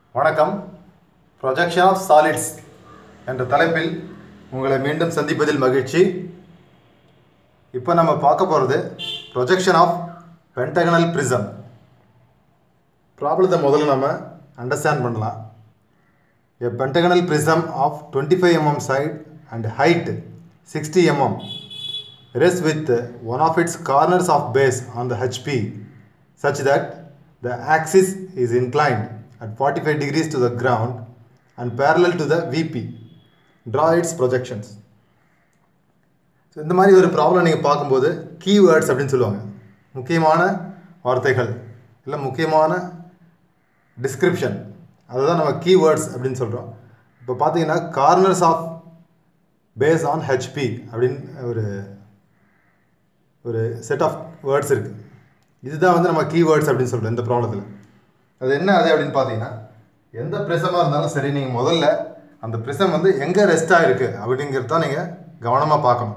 வணக்கம் projection of solids என்ற தலைப்பில் உங்களை மீண்டும் சந்திப்பதில் மகிழ்ச்சி இப்போ நம்ம பார்க்க போகிறது ப்ரொஜெக்ஷன் ஆஃப் பென்டகனல் ப்ரிசம் ப்ராப்ளத்தை முதல்ல நம்ம அண்டர்ஸ்டாண்ட் பண்ணலாம் A pentagonal prism of 25 mm side and height 60 mm rests with one of its corners of base on the HP such that the axis is inclined at 45 degrees to the ground and parallel to the VP. Draw its projections. So இந்த மாதிரி ஒரு problem நீங்கள் பார்க்கும்போது keywords அப்படின்னு சொல்லுவாங்க முக்கியமான வார்த்தைகள் இல்லை முக்கியமான டிஸ்கிரிப்ஷன் அதுதான் நம்ம கீவேர்ட்ஸ் அப்படின்னு சொல்கிறோம் இப்போ பார்த்தீங்கன்னா corners of base on HP அப்படின்னு ஒரு ஒரு செட் ஆஃப் வேர்ட்ஸ் இருக்குது இதுதான் வந்து நம்ம கீவேர்ட்ஸ் அப்படின்னு சொல்கிறோம் இந்த ப்ராப்ளத்தில் அது என்ன அது அப்படின்னு பார்த்தீங்கன்னா எந்த ப்ரிசமாக இருந்தாலும் சரி நீங்கள் முதல்ல அந்த ப்ரிசம் வந்து எங்கே ரெஸ்ட் ஆகிருக்கு அப்படிங்கிறது தான் நீங்கள் கவனமாக பார்க்கணும்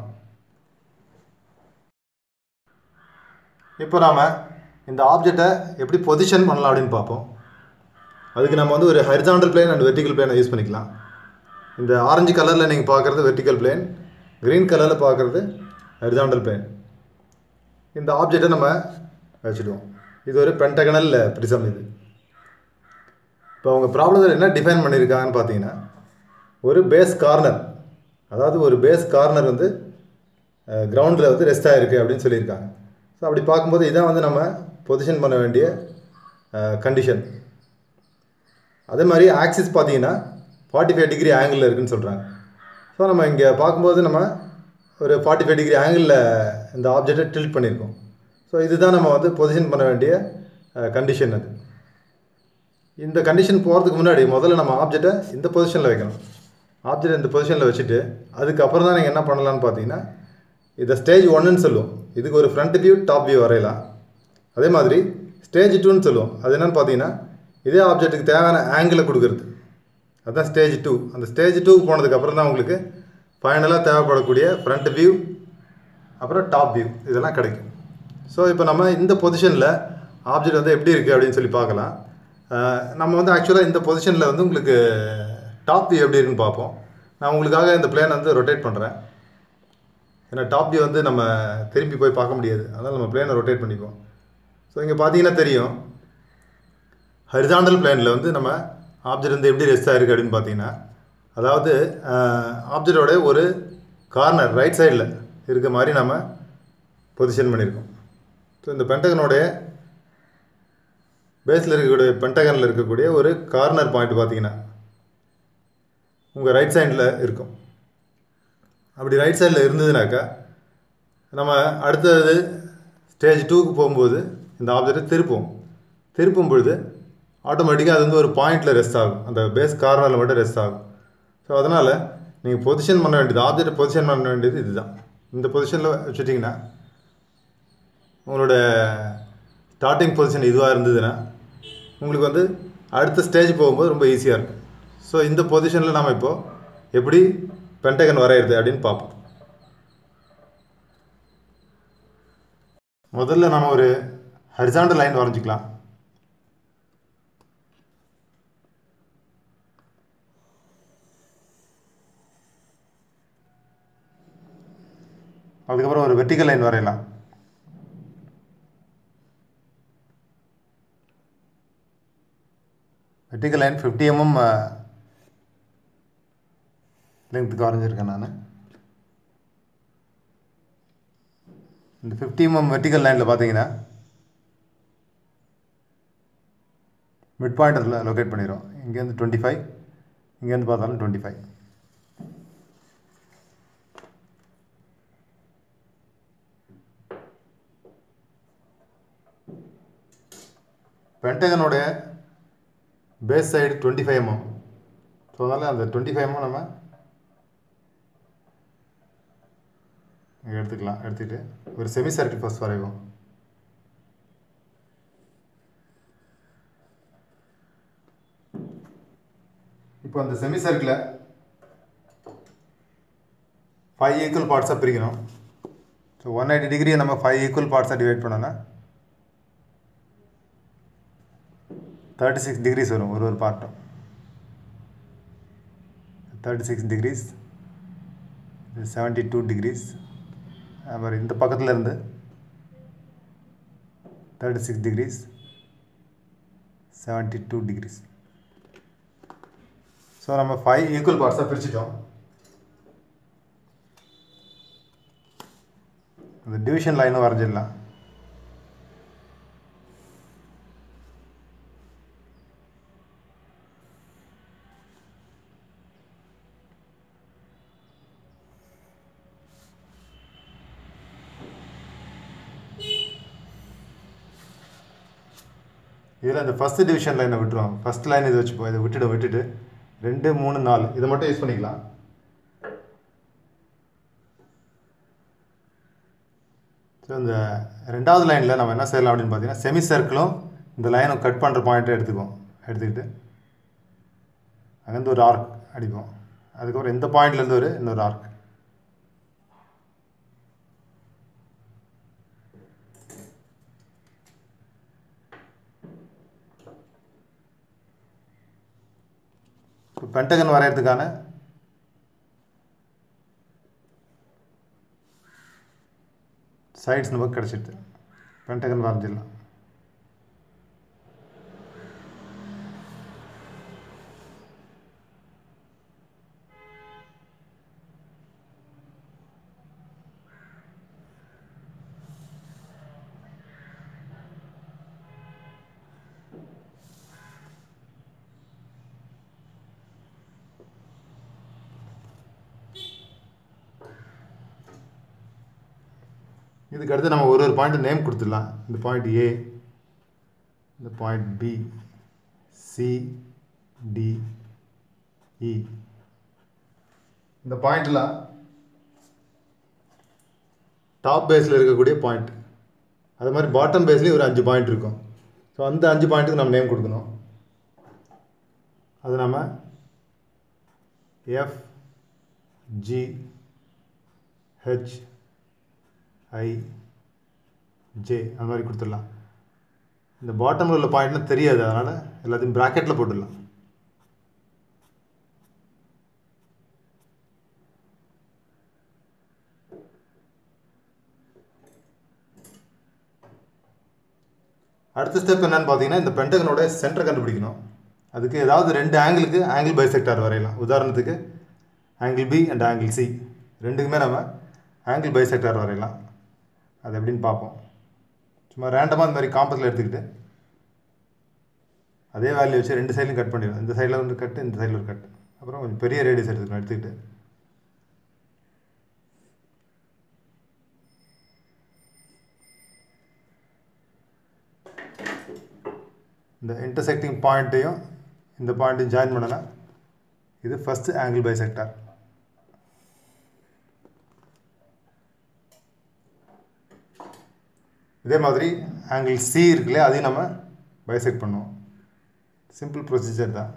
இப்போ நாம் இந்த ஆப்ஜெக்டை எப்படி பொசிஷன் பண்ணலாம் அப்படின்னு பார்ப்போம் அதுக்கு நம்ம வந்து ஒரு ஹரிசாண்டல் பிளேன் அண்ட் வெர்டிக்கல் பிளேனை யூஸ் பண்ணிக்கலாம் இந்த ஆரஞ்சு கலரில் நீங்கள் பார்க்குறது வெர்டிக்கல் பிளேன் க்ரீன் கலரில் பார்க்குறது ஹரிசாண்டல் பிளேன் இந்த ஆப்ஜெக்டை நம்ம வச்சுடுவோம் இது ஒரு பென்டகனல் ப்ரிசம் இது இப்போ அவங்க ப்ராப்ளத்தில் என்ன டிஃபைன் பண்ணியிருக்காங்கன்னு பார்த்தீங்கன்னா ஒரு பேஸ் கார்னர் அதாவது ஒரு பேஸ் கார்னர் வந்து கிரவுண்டில் வந்து ரெஸ்ட் ஆகிருக்கு அப்படின்னு சொல்லியிருக்காங்க ஸோ அப்படி பார்க்கும்போது இதான் வந்து நம்ம பொசிஷன் பண்ண வேண்டிய கண்டிஷன் அதே மாதிரி ஆக்சிஸ் பார்த்தீங்கன்னா ஃபார்ட்டி ஃபைவ் டிகிரி ஆங்கிளில் இருக்குன்னு சொல்கிறாங்க ஸோ நம்ம இங்கே பார்க்கும்போது நம்ம ஒரு ஃபார்ட்டி ஃபைவ் டிகிரி ஆங்கிளில் இந்த ஆப்ஜெக்டை டில்ட் பண்ணியிருக்கோம் ஸோ இதுதான் நம்ம வந்து பொசிஷன் பண்ண வேண்டிய கண்டிஷன் அது இந்த கண்டிஷன் போகிறதுக்கு முன்னாடி முதல்ல நம்ம ஆப்ஜெக்டை இந்த பொசிஷனில் வைக்கணும் ஆப்ஜெக்ட் இந்த பொசிஷனில் வச்சுட்டு அதுக்கப்புறம் தான் நீங்கள் என்ன பண்ணலான்னு பார்த்தீங்கன்னா இதை ஸ்டேஜ் ஒன்றுன்னு சொல்லுவோம் இதுக்கு ஒரு ஃப்ரண்ட் வியூ டாப் வியூ வரையலாம் அதே மாதிரி ஸ்டேஜ் டூன்னு சொல்லுவோம் அது என்னென்னு பார்த்தீங்கன்னா இதே ஆப்ஜெக்ட்டுக்கு தேவையான ஆங்கிளை கொடுக்குறது அதுதான் ஸ்டேஜ் டூ அந்த ஸ்டேஜ் டூக்கு போனதுக்கப்புறம் தான் உங்களுக்கு ஃபைனலாக தேவைப்படக்கூடிய ஃப்ரண்ட் வியூ அப்புறம் டாப் வியூ இதெல்லாம் கிடைக்கும் ஸோ இப்போ நம்ம இந்த பொசிஷனில் ஆப்ஜெக்ட் வந்து எப்படி இருக்குது அப்படின்னு சொல்லி பார்க்கலாம் நம்ம வந்து ஆக்சுவலாக இந்த பொசிஷனில் வந்து உங்களுக்கு டாப் வியூ எப்படி இருக்குன்னு பார்ப்போம் நான் உங்களுக்காக இந்த பிளேன் வந்து ரொட்டேட் பண்ணுறேன் ஏன்னா டாப் வியூ வந்து நம்ம திரும்பி போய் பார்க்க முடியாது அதனால் நம்ம பிளேனை ரொட்டேட் பண்ணிக்குவோம் ஸோ இங்கே பார்த்தீங்கன்னா தெரியும் ஹரிசாண்டல் பிளேனில் வந்து நம்ம ஆப்ஜெக்ட் வந்து எப்படி ரெஸ்ட் ஆகிருக்கு அப்படின்னு பார்த்தீங்கன்னா அதாவது ஆப்ஜெக்டோட ஒரு கார்னர் ரைட் சைடில் இருக்க மாதிரி நம்ம பொசிஷன் பண்ணியிருக்கோம் ஸோ இந்த பென்டகனுடைய பேஸில் இருக்கக்கூடிய பென்டகனில் இருக்கக்கூடிய ஒரு கார்னர் பாயிண்ட் பார்த்தீங்கன்னா உங்கள் ரைட் சைடில் இருக்கும் அப்படி ரைட் சைடில் இருந்ததுனாக்கா நம்ம அடுத்தது ஸ்டேஜ் டூக்கு போகும்போது இந்த ஆப்ஜெக்டை திருப்போம் திருப்பும் பொழுது ஆட்டோமேட்டிக்காக அது வந்து ஒரு பாயிண்டில் ரெஸ்ட் ஆகும் அந்த பேஸ் கார்னரில் மட்டும் ரெஸ்ட் ஆகும் ஸோ அதனால் நீங்கள் பொசிஷன் பண்ண வேண்டியது ஆப்ஜெக்டை பொசிஷன் பண்ண வேண்டியது இதுதான் இந்த பொசிஷனில் வச்சுட்டிங்கன்னா உங்களோட ஸ்டார்டிங் பொசிஷன் இதுவாக இருந்ததுன்னா உங்களுக்கு வந்து அடுத்த ஸ்டேஜ் போகும்போது ரொம்ப ஈஸியாக இருக்கும் ஸோ இந்த பொசிஷனில் நாம் இப்போது எப்படி பென்டகன் வரையிறது அப்படின்னு பார்ப்போம் முதல்ல நம்ம ஒரு ஹரிசாண்டல் லைன் வரைஞ்சிக்கலாம் அதுக்கப்புறம் ஒரு வெர்டிக்கல் லைன் வரையலாம் வெர்டிக்கல் லைன் ஃபிஃப்டி எம்எம் லெங்க்த்துக்கு வரைஞ்சிருக்கேன் நான் இந்த ஃபிஃப்டி எம்எம் வெர்டிக்கல் லைனில் பார்த்தீங்கன்னா மிட் பாயிண்டரில் லொக்கேட் பண்ணிடுறோம் இங்கேருந்து டுவெண்ட்டி ஃபைவ் இங்கேருந்து பார்த்தாலும் டுவெண்ட்டி ஃபைவ் பென்டகனுடைய base side twenty five mm so அதனால் அந்த டுவெண்ட்டி ஃபைவ் எம்எம் நம்ம எடுத்துக்கலாம் எடுத்துக்கிட்டு ஒரு செமி சர்க்கிள் ஃபஸ்ட் வரைவோம் இப்போ அந்த செமி சர்க்கிளை ஃபைவ் ஈக்குவல் பார்ட்ஸாக பிரிக்கணும் ஸோ ஒன் எயிட்டி டிகிரியை நம்ம ஃபைவ் ஈக்குவல் பார்ட்ஸாக டிவைட் பண்ணோன்னா தேர்ட்டி சிக்ஸ் டிகிரிஸ் வரும் ஒரு ஒரு பார்ட்டும் தேர்ட்டி சிக்ஸ் டிகிரிஸ் இது செவன்ட்டி டூ டிகிரிஸ் அப்புறம் இந்த பக்கத்தில் இருந்து thirty six degrees seventy two degrees so நம்ம ஃபைவ் ஈக்குவல் பார்ட்ஸாக பிரிச்சிட்டோம் அந்த டிவிஷன் லைனும் வரைஞ்சிடலாம் இதில் இந்த ஃபஸ்ட்டு டிவிஷன் லைனை விட்டுருவாங்க ஃபஸ்ட் லைன் இது வச்சுப்போம் இதை விட்டுட்டு விட்டுட்டு ரெண்டு மூணு நாலு இதை மட்டும் யூஸ் பண்ணிக்கலாம் ஸோ இந்த ரெண்டாவது லைனில் நம்ம என்ன செய்யலாம் அப்படின்னு பார்த்தீங்கன்னா செமி சர்க்கிளும் இந்த லைனும் கட் பண்ணுற பாயிண்ட்டை எடுத்துக்குவோம் எடுத்துக்கிட்டு அங்கேருந்து ஒரு ஆர்க் அடிப்போம் அதுக்கப்புறம் இந்த பாயிண்ட்லேருந்து ஒரு இன்னொரு ஆர்க் இப்போ பென்டகன் வரைகிறதுக்கான சைட்ஸ் நமக்கு கிடச்சிடுது பென்டகன் வரைஞ்சிடலாம் இதுக்கு அடுத்து நம்ம ஒரு ஒரு பாயிண்ட் நேம் கொடுத்துடலாம் இந்த பாயிண்ட் ஏ இந்த point B C D E இந்த பாயிண்ட்லாம் டாப் பேஸில் இருக்கக்கூடிய பாயிண்ட் அது மாதிரி பாட்டம் பேஸ்லேயும் ஒரு அஞ்சு பாயிண்ட் இருக்கும் ஸோ அந்த அஞ்சு பாயிண்ட்டுக்கு நம்ம நேம் கொடுக்கணும் அது நம்ம F G H I J அந்த மாதிரி கொடுத்துடலாம் இந்த பாட்டமில் உள்ள பாயிண்ட்லாம் தெரியாது அதனால் எல்லாத்தையும் ப்ராக்கெட்டில் போட்டுடலாம் அடுத்த ஸ்டெப் என்னன்னு பார்த்தீங்கன்னா இந்த பென்டகனோட சென்டர் கண்டுபிடிக்கணும் அதுக்கு ஏதாவது ரெண்டு ஆங்கிளுக்கு ஆங்கிள் பைசெக்டார் வரையலாம் உதாரணத்துக்கு angle B and angle C ரெண்டுக்குமே நம்ம ஆங்கிள் பைசெக்டார் வரையலாம் அது எப்படின்னு பார்ப்போம் சும்மா ரேண்டமாக இந்த மாதிரி காம்பஸில் எடுத்துக்கிட்டு அதே வேல்யூ வச்சு ரெண்டு சைட்லையும் கட் பண்ணிடணும் இந்த சைடில் வந்து கட்டு இந்த சைடில் ஒரு கட் அப்புறம் கொஞ்சம் பெரிய ரேடியஸ் எடுத்துக்கணும் எடுத்துக்கிட்டு இந்த இன்டர்செக்டிங் பாயிண்ட்டையும் இந்த பாயிண்ட்டையும் ஜாயின் பண்ணலாம் இது ஃபஸ்ட்டு ஆங்கிள் பைசெக்டார் இதே மாதிரி ஆங்கிள் சி இருக்குல்லையா அதையும் நம்ம பைசெக்ட் பண்ணுவோம் சிம்பிள் ப்ரொசீஜர் தான்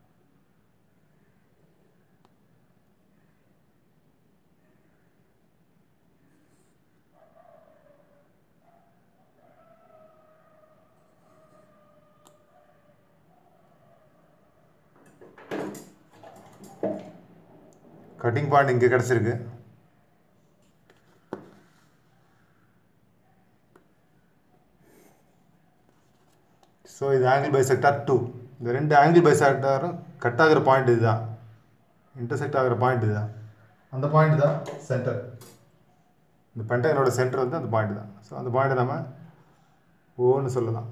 கட்டிங் பாயிண்ட் இங்கே கிடச்சிருக்கு ஸோ இது ஆங்கிள் பைசெக்டார் டூ இந்த ரெண்டு ஆங்கிள் பைசெக்டாரும் கட் ஆகிற பாயிண்ட் இதுதான் இன்டர்செக்ட் ஆகிற பாயிண்ட் இதுதான் அந்த பாயிண்ட் தான் சென்டர் இந்த பென்டகனோட சென்டர் வந்து அந்த பாயிண்ட் தான் ஸோ அந்த பாயிண்ட்டை நம்ம ஓன்னு சொல்லலாம்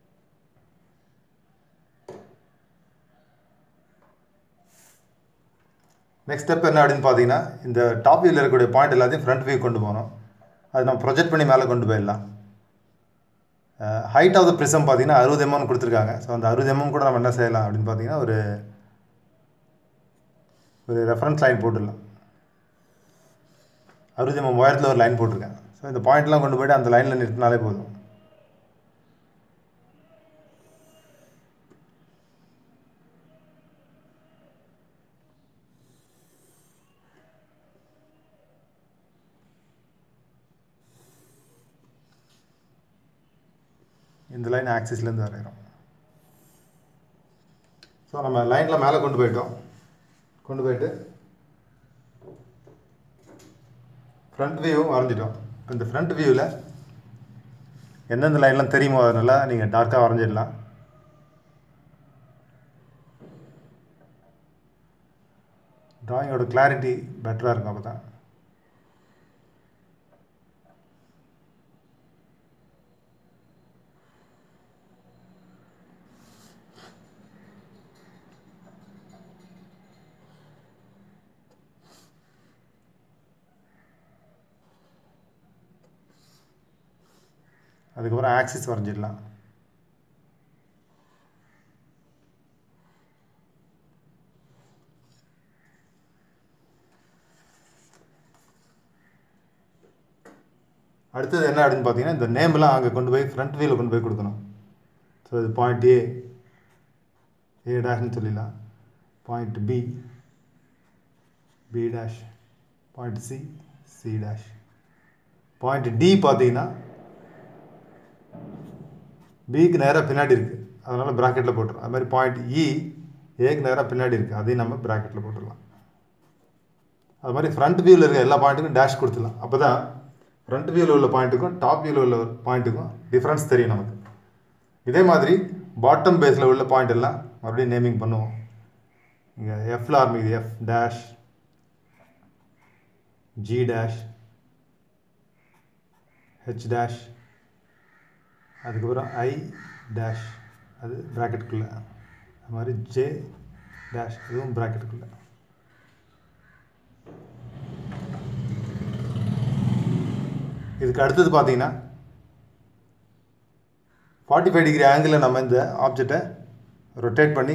நெக்ஸ்ட் ஸ்டெப் என்ன அப்படின்னு பார்த்தீங்கன்னா இந்த டாப் வியூவில் இருக்கக்கூடிய பாயிண்ட் எல்லாத்தையும் ஃப்ரண்ட் வியூ கொண்டு போகணும் அது நம்ம ப்ரொஜெக்ட் பண்ணி மேலே கொண்டு போயிடலாம் ஹைட் ஆஃப் த ப்ரிசம் பார்த்தீங்கன்னா அறுபது எம்எம் கொடுத்துருக்காங்க ஸோ அந்த அறுபது எம்எம் கூட நம்ம என்ன செய்யலாம் அப்படின்னு பார்த்தீங்கன்னா ஒரு ஒரு ரெஃபரன்ஸ் லைன் போட்டுடலாம் அறுபது எம்எம் உயரத்தில் ஒரு லைன் போட்டிருக்கேன் ஸோ இந்த பாயிண்ட்லாம் கொண்டு போய்ட்டு அந்த லைனில் நிறுத்தினாலே போதும் இந்த லைன் ஆக்சிஸ்லேருந்து வரைகிறோம் ஸோ நம்ம லைனில் மேலே கொண்டு போயிட்டோம் கொண்டு போயிட்டு ஃப்ரண்ட் வியூவும் வரைஞ்சிட்டோம் இப்போ இந்த ஃப்ரண்ட் வியூவில் எந்தெந்த லைன்லாம் தெரியுமோ அதனால நீங்கள் டார்க்காக வரைஞ்சிடலாம் ட்ராயிங்கோட கிளாரிட்டி பெட்டராக இருக்கும் அப்போ தான் அதுக்கப்புறம் ஆக்சிஸ் வரைஞ்சிடலாம் அடுத்தது என்ன அப்படின்னு பார்த்தீங்கன்னா இந்த நேம்லாம் அங்கே கொண்டு போய் ஃப்ரண்ட் வியூவில் கொண்டு போய் கொடுக்கணும் ஸோ இது பாயிண்ட் ஏ ஏ டேஷ்னு சொல்லிடலாம் point B B dash point C C dash point D பார்த்தீங்கன்னா பிக்கு நேராக பின்னாடி இருக்குது அதனால் ப்ராக்கெட்டில் போட்டுரும் அது மாதிரி பாயிண்ட் இ ஏக்கு நேராக பின்னாடி இருக்குது அதையும் நம்ம ப்ராக்கெட்டில் போட்டுடலாம் அது மாதிரி ஃப்ரண்ட் வியூவில் இருக்க எல்லா பாயிண்ட்டுக்கும் டேஷ் கொடுத்துடலாம் அப்போ தான் ஃப்ரண்ட் வியூவில் உள்ள பாயிண்ட்டுக்கும் டாப் வியூவில் உள்ள பாயிண்ட்டுக்கும் டிஃப்ரென்ஸ் தெரியும் நமக்கு இதே மாதிரி பாட்டம் பேஸில் உள்ள பாயிண்ட் எல்லாம் மறுபடியும் நேமிங் பண்ணுவோம் இங்கே எஃப்ல ஆரம்பிக்குது F dash G dash H dash அதுக்கப்புறம் ஐ டேஷ் அது ப்ராக்கெட்டுக்குள்ளே அது மாதிரி ஜே டேஷ் அதுவும் ப்ராக்கெட்டுக்குள்ளே இதுக்கு அடுத்தது பார்த்தீங்கன்னா ஃபார்ட்டி ஃபைவ் டிகிரி ஆங்கிளில் நம்ம இந்த ஆப்ஜெக்டை ரொட்டேட் பண்ணி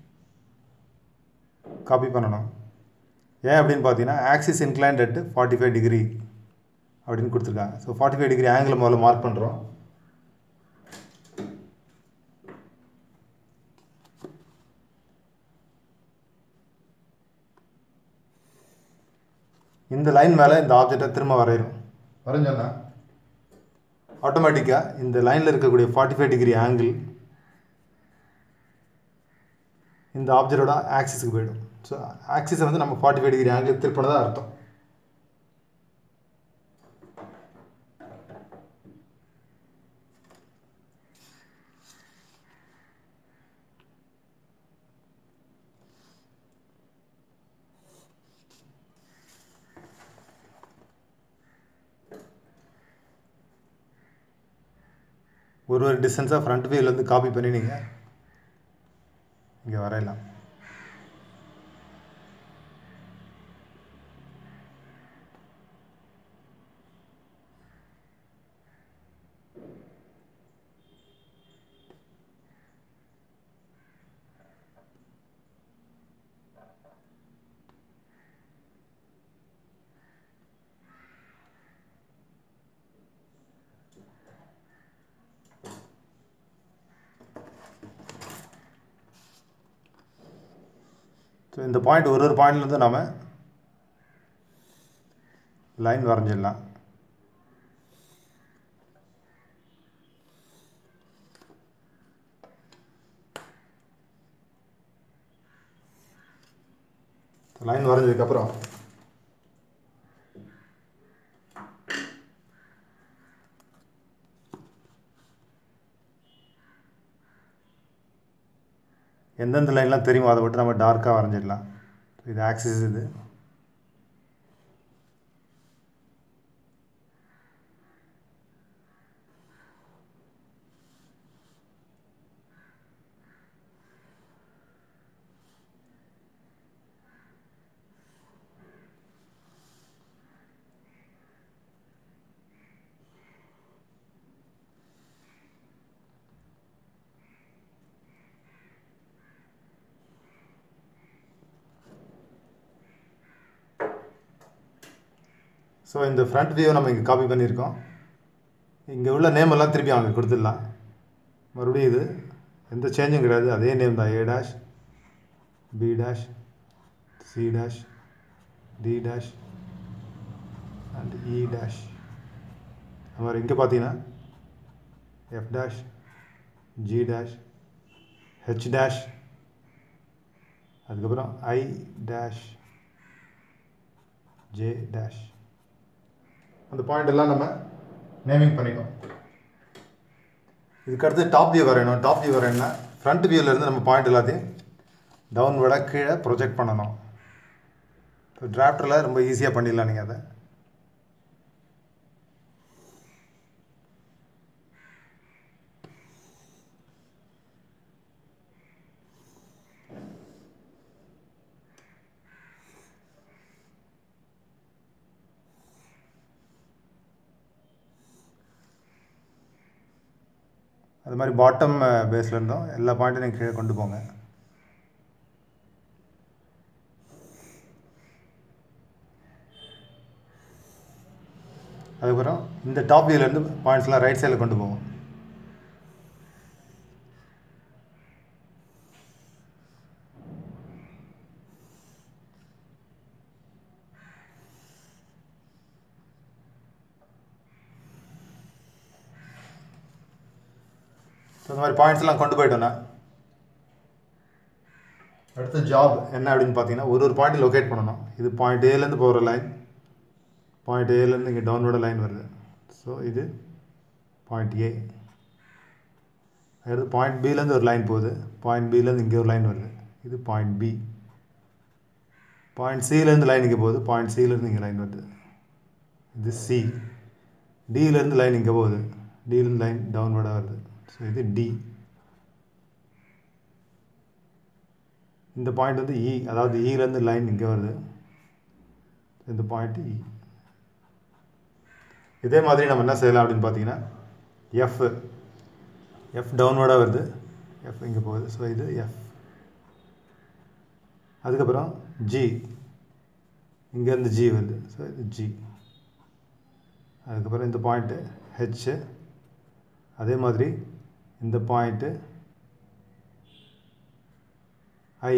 காப்பி பண்ணணும் ஏன் அப்படின்னு பார்த்தீங்கன்னா axis inclined at forty five degree அப்படின்னு கொடுத்துருக்காங்க so forty five degree angle முதல்ல மார்க் பண்ணுறோம் இந்த லைன் மேலே இந்த ஆப்ஜெக்டை திரும்ப வரைகிறோம் வரைஞ்சோன்னா ஆட்டோமேட்டிக்காக இந்த லைனில் இருக்கக்கூடிய ஃபார்ட்டி ஃபைவ் டிகிரி ஆங்கிள் இந்த ஆப்ஜெக்டோட ஆக்சிஸுக்கு போயிடும் ஸோ ஆக்சிஸை வந்து நம்ம ஃபார்ட்டி ஃபைவ் டிகிரி ஆங்கிள் திருப்பினதா அர்த்தம் ஒரு ஒரு டிஸ்டன்ஸாக ஃப்ரண்ட் வியூலேருந்து காப்பி பண்ணி நீங்கள் இங்கே வரையலாம் ஸோ இந்த பாயிண்ட் ஒரு ஒரு பாயிண்ட்லேருந்து நாம் லைன் வரைஞ்சிடலாம் லைன் வரைஞ்சதுக்கப்புறம் எந்தெந்த லைன்லாம் தெரியுமோ அதை விட்டு நம்ம டார்க்காக வரைஞ்சிடலாம் இது ஆக்சிஸ் இது ஸோ இந்த ஃப்ரண்ட் வியூ நம்ம இங்கே காப்பி பண்ணியிருக்கோம் இங்கே உள்ள நேம் எல்லாம் திருப்பி அங்கே கொடுத்துடலாம் மறுபடியும் இது எந்த சேஞ்சும் கிடையாது அதே நேம் தான் A dash B dash C dash D dash and E dash அது மாதிரி இங்கே பார்த்தீங்கன்னா F dash G dash H dash அதுக்கப்புறம் ஐ டேஷ் ஜே டேஷ் அந்த பாயிண்ட் எல்லாம் நம்ம நேமிங் பண்ணிட்டோம் இதுக்கு அடுத்து டாப் வியூ வரையணும் டாப் வியூ வரையணும்னா ஃப்ரண்ட் வியூவிலேருந்து நம்ம பாயிண்ட் எல்லாத்தையும் டவுன்வர்டா கீழே ப்ரொஜெக்ட் பண்ணணும் இப்போ டிராஃப்டரில் ரொம்ப ஈஸியாக பண்ணிடலாம் நீங்கள் அதை அது மாதிரி பாட்டம் பேஸில் இருந்தோம் எல்லா பாயிண்ட்டும் நீங்கள் கீழே கொண்டு போங்க அதுக்கப்புறம் இந்த டாப் வியூலேருந்து பாயிண்ட்ஸ்லாம் ரைட் சைடில் கொண்டு போவோம் ஸோ இந்த மாதிரி பாயிண்ட்ஸ்லாம் கொண்டு போயிட்டோன்னா அடுத்த ஜாப் என்ன அப்படின்னு பார்த்தீங்கன்னா ஒரு ஒரு பாயிண்ட் லொக்கேட் பண்ணணும் இது பாயிண்ட் ஏலேருந்து போகிற லைன் பாயிண்ட் ஏலேருந்து இங்கே டவுன்வோட லைன் வருது ஸோ இது பாயிண்ட் ஏ அடுத்து பாயிண்ட் பிலேருந்து ஒரு லைன் போகுது பாயிண்ட் பிலேருந்து இங்கே ஒரு லைன் வருது இது பாயிண்ட் பி பாயிண்ட் சிலேருந்து லைன் இங்கே போகுது பாயிண்ட் சிலேருந்து இங்கே லைன் வருது இது சி டியிலேருந்து லைன் இங்கே போகுது டியிலேருந்து லைன் டவுன்வோர்டாக வருது ஸோ இது டி இந்த பாயிண்ட் வந்து இ அதாவது இலேருந்து லைன் இங்கே வருது இந்த பாயிண்ட் இ இதே மாதிரி நம்ம என்ன செய்யலாம் அப்படின்னு பார்த்தீங்கன்னா எஃப் எஃப் டவுன்வோர்டாக வருது எஃப் இங்கே போகுது ஸோ இது எஃப் அதுக்கப்புறம் ஜி இங்கேருந்து ஜி வருது ஸோ இது ஜி அதுக்கப்புறம் இந்த பாயிண்ட்டு ஹெச்சு அதே மாதிரி இந்த பாயிண்ட்டு ஐ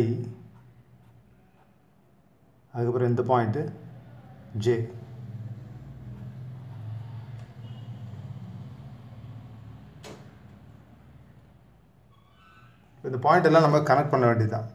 அதுக்கப்புறம் இந்த பாயிண்ட்டு ஜே இந்த பாயிண்ட் எல்லாம் நம்ம கனெக்ட் பண்ண வேண்டியதுதான்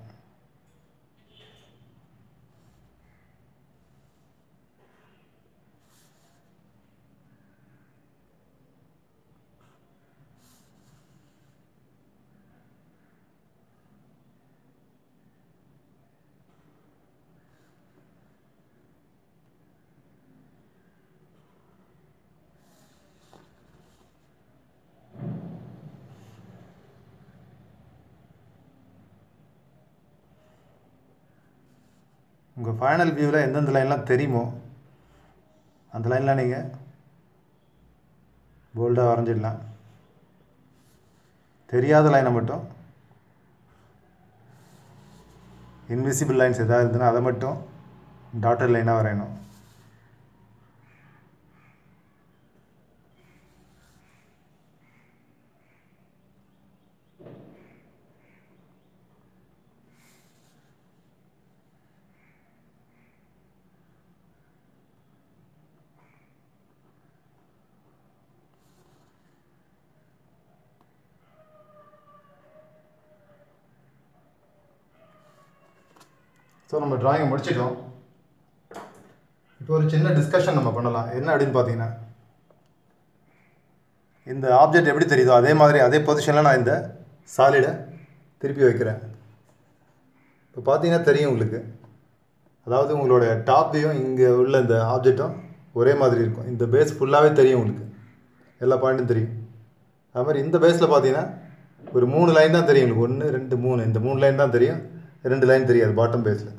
உங்கள் ஃபைனல் வியூவில் எந்தெந்த லைன்லாம் தெரியுமோ அந்த லைன்லாம் நீங்கள் போல்டாக வரைஞ்சிடலாம் தெரியாத லைனை மட்டும் இன்விசிபிள் லைன்ஸ் எதாவது இருந்ததுன்னா அதை மட்டும் டாட்டர் லைனாக வரையணும் ஸோ நம்ம டிராயிங்கை முடிச்சிட்டோம் இப்போ ஒரு சின்ன டிஸ்கஷன் நம்ம பண்ணலாம் என்ன அப்படின்னு பார்த்தீங்கன்னா இந்த ஆப்ஜெக்ட் எப்படி தெரியுதோ அதே மாதிரி அதே பொசிஷனில் நான் இந்த சாலிடை திருப்பி வைக்கிறேன் இப்போ பார்த்தீங்கன்னா தெரியும் உங்களுக்கு அதாவது உங்களோட டாப் வியூவும் இங்கே உள்ள இந்த ஆப்ஜெக்டும் ஒரே மாதிரி இருக்கும் இந்த பேஸ் ஃபுல்லாகவே தெரியும் உங்களுக்கு எல்லா பாயிண்ட்டும் தெரியும் அது மாதிரி இந்த பேஸில் பார்த்தீங்கன்னா ஒரு மூணு லைன் தான் தெரியும் உங்களுக்கு ஒன்று ரெண்டு மூணு இந்த மூணு லைன் தான் தெரியும் ரெண்டு லைன் தெரியாது பாட்டம் பேஸில்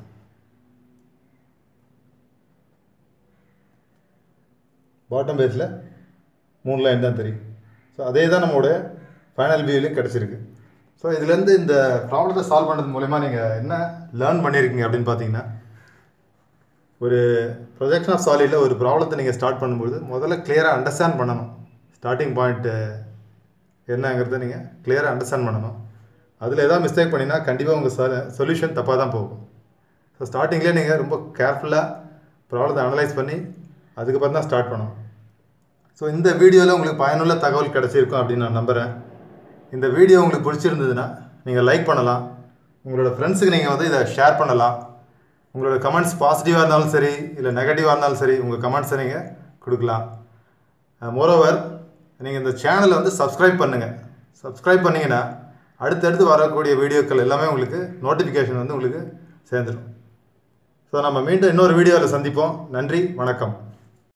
பாட்டம் பேஸில் மூணு லைன் தான் தெரியும் ஸோ அதே தான் நம்மளோட ஃபைனல் வியூலையும் கிடச்சிருக்கு ஸோ இதுலேருந்து இந்த ப்ராப்ளத்தை சால்வ் பண்ணுறது மூலயமா நீங்கள் என்ன லேர்ன் பண்ணியிருக்கீங்க அப்படின்னு பார்த்தீங்கன்னா ஒரு ப்ரொஜெக்ஷன் ஆஃப் சாலிடில் ஒரு ப்ராப்ளத்தை நீங்கள் ஸ்டார்ட் பண்ணும்போது முதல்ல கிளியராக அண்டர்ஸ்டாண்ட் பண்ணணும் ஸ்டார்டிங் பாயிண்ட்டு என்னங்கிறத நீங்கள் கிளியராக அண்டர்ஸ்டாண்ட் பண்ணணும் அதில் எதாவது மிஸ்டேக் பண்ணினா கண்டிப்பாக உங்கள் சொ சொல்யூஷன் தப்பாக தான் போகும் ஸோ ஸ்டார்டிங்லேயே நீங்கள் ரொம்ப கேர்ஃபுல்லாக ப்ராப்ளத்தை அனலைஸ் பண்ணி அதுக்கப்புறம் தான் ஸ்டார்ட் பண்ணணும் ஸோ இந்த வீடியோவில் உங்களுக்கு பயனுள்ள தகவல் கிடச்சிருக்கும் அப்படின்னு நான் நம்புகிறேன் இந்த வீடியோ உங்களுக்கு பிடிச்சிருந்ததுன்னா நீங்கள் லைக் பண்ணலாம் உங்களோட ஃப்ரெண்ட்ஸுக்கு நீங்கள் வந்து இதை ஷேர் பண்ணலாம் உங்களோட கமெண்ட்ஸ் பாசிட்டிவாக இருந்தாலும் சரி இல்லை நெகட்டிவாக இருந்தாலும் சரி உங்கள் கமெண்ட்ஸை நீங்கள் கொடுக்கலாம் மோரோவர் நீங்கள் இந்த சேனலை வந்து சப்ஸ்கிரைப் பண்ணுங்கள் சப்ஸ்கிரைப் பண்ணிங்கன்னா அடுத்தடுத்து வரக்கூடிய வீடியோக்கள் எல்லாமே உங்களுக்கு நோட்டிஃபிகேஷன் வந்து உங்களுக்கு சேர்ந்துடும் ஸோ நம்ம மீண்டும் இன்னொரு வீடியோவில் சந்திப்போம் நன்றி வணக்கம்